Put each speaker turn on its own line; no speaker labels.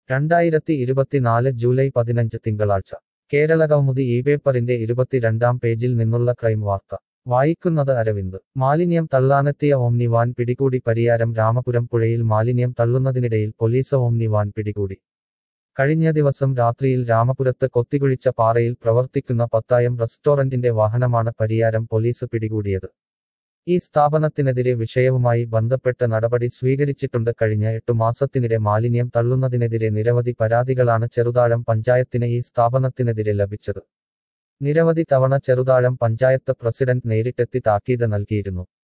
രണ്ടായിരത്തി ഇരുപത്തിനാല് ജൂലൈ പതിനഞ്ച് തിങ്കളാഴ്ച കേരള കൗമുദി ഈ പേപ്പറിന്റെ ഇരുപത്തിരണ്ടാം പേജിൽ നിന്നുള്ള ക്രൈം വാർത്ത വായിക്കുന്നത് അരവിന്ദ് മാലിന്യം തള്ളാനെത്തിയ ഓംനി വാൻ പിടികൂടി പരിയാരം രാമപുരം പുഴയിൽ മാലിന്യം തള്ളുന്നതിനിടയിൽ പോലീസ് ഓംനി വാൻ പിടികൂടി കഴിഞ്ഞ ദിവസം രാത്രിയിൽ രാമപുരത്ത് കൊത്തികുഴിച്ച പാറയിൽ പ്രവർത്തിക്കുന്ന പത്തായം റെസ്റ്റോറന്റിന്റെ വാഹനമാണ് പരിയാരം പോലീസ് പിടികൂടിയത് ഈ സ്ഥാപനത്തിനെതിരെ വിഷയവുമായി ബന്ധപ്പെട്ട് നടപടി സ്വീകരിച്ചിട്ടുണ്ട് കഴിഞ്ഞ എട്ടു മാസത്തിനിടെ മാലിന്യം തള്ളുന്നതിനെതിരെ നിരവധി പരാതികളാണ് ചെറുതാഴം പഞ്ചായത്തിന് ഈ സ്ഥാപനത്തിനെതിരെ ലഭിച്ചത് നിരവധി തവണ ചെറുതാഴം പഞ്ചായത്ത് പ്രസിഡന്റ് നേരിട്ടെത്തി താക്കീത് നൽകിയിരുന്നു